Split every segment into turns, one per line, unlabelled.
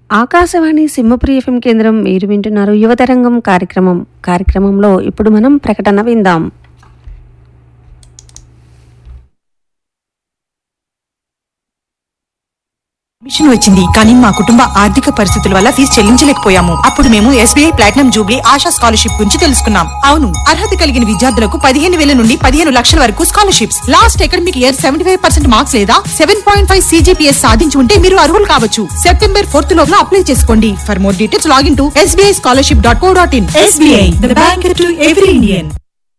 Akashvani Simhapuri FM కేంద్రం మీరు వింటున్నారు యువతరంగం కార్యక్రమం కార్యక్రమంలో ఇప్పుడు మనం ప్రకటన విందాం
మిషన్ వచ్చింది కానీ మా కుటుంబ ఆర్థిక పరిస్థితుల వల్ల ఫీజు చెల్లించలేకపోయాము అప్పుడు మేము SBI platinum jubilee Asha scholarship గురించి తెలుసుకున్నాం అవును అర్హత కలిగిన విద్యార్థులకు పదిహేను వేల నుండి పదిహేను లక్షల వరకు scholarships last academic year seventy five percent marks లేదా సెవెన్ పాయింట్ ఫైవ్ సీజీపీఎస్ సాధించి ఉంటే మీరు అర్హులు కావచ్చు సెప్టెంబర్ ఫోర్త్ లోపల అప్లై చేసుకోండి for more details login to SBI scholarship dot co dot in SBI the bank to every Indian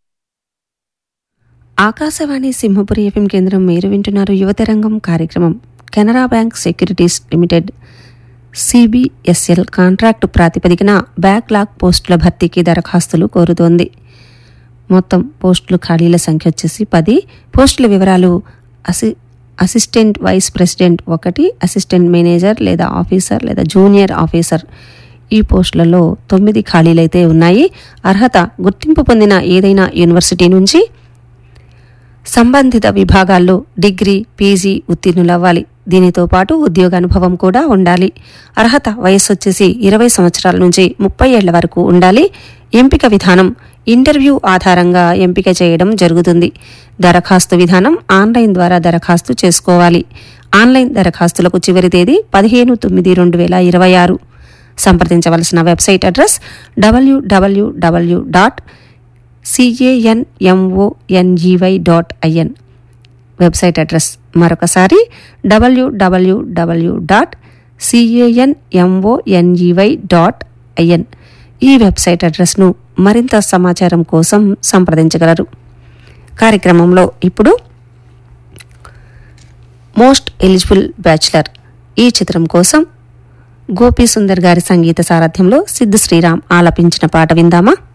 Akashvani Simhapuri FM కేంద్రం మీరు వింటున్నారు యువతరంగం కార్యక్రమం Canara bank securities limited CBSL contract ప్రాతిపదికన బ్యాక్లాగ్ పోస్టుల భర్తీకి దరఖాస్తులు కోరుతోంది మొత్తం పోస్టులు ఖాళీల సంఖ్య వచ్చేసి పది పోస్టుల వివరాలు అసి అసిస్టెంట్ వైస్ ప్రెసిడెంట్ ఒకటి అసిస్టెంట్ మేనేజర్ లేదా ఆఫీసర్ లేదా జూనియర్ ఆఫీసర్ ఈ పోస్టులలో తొమ్మిది ఖాళీలైతే ఉన్నాయి అర్హత గుర్తింపు పొందిన ఏదైనా యూనివర్సిటీ నుంచి సంబంధిత విభాగాల్లో డిగ్రీ పీజీ ఉత్తీర్ణులవ్వాలి దీనితో పాటు ఉద్యోగానుభవం కూడా ఉండాలి అర్హత వయస్సు వచ్చేసి ఇరవై సంవత్సరాల నుంచి ముప్పై ఏళ్ల వరకు ఉండాలి ఎంపిక విధానం ఇంటర్వ్యూ ఆధారంగా ఎంపిక చేయడం జరుగుతుంది దరఖాస్తు విధానం ఆన్లైన్ ద్వారా దరఖాస్తు చేసుకోవాలి ఆన్లైన్ దరఖాస్తులకు చివరి తేదీ పదిహేను తొమ్మిది రెండు వేల ఇరవై ఆరు సంప్రదించవలసిన website address WWW dot CANMONGY dot IN website address మరొకసారి WWW dot CANMONGY dot IN ఈ వెబ్సైట్ అడ్రస్ను మరింత సమాచారం కోసం సంప్రదించగలరు కార్యక్రమంలో ఇప్పుడు మోస్ట్ ఎలిజిబుల్ బ్యాచులర్ ఈ చిత్రం కోసం గోపీ సుందర్ గారి సంగీత సారథ్యంలో సిద్ధు శ్రీరామ్ ఆలపించిన పాట విందామా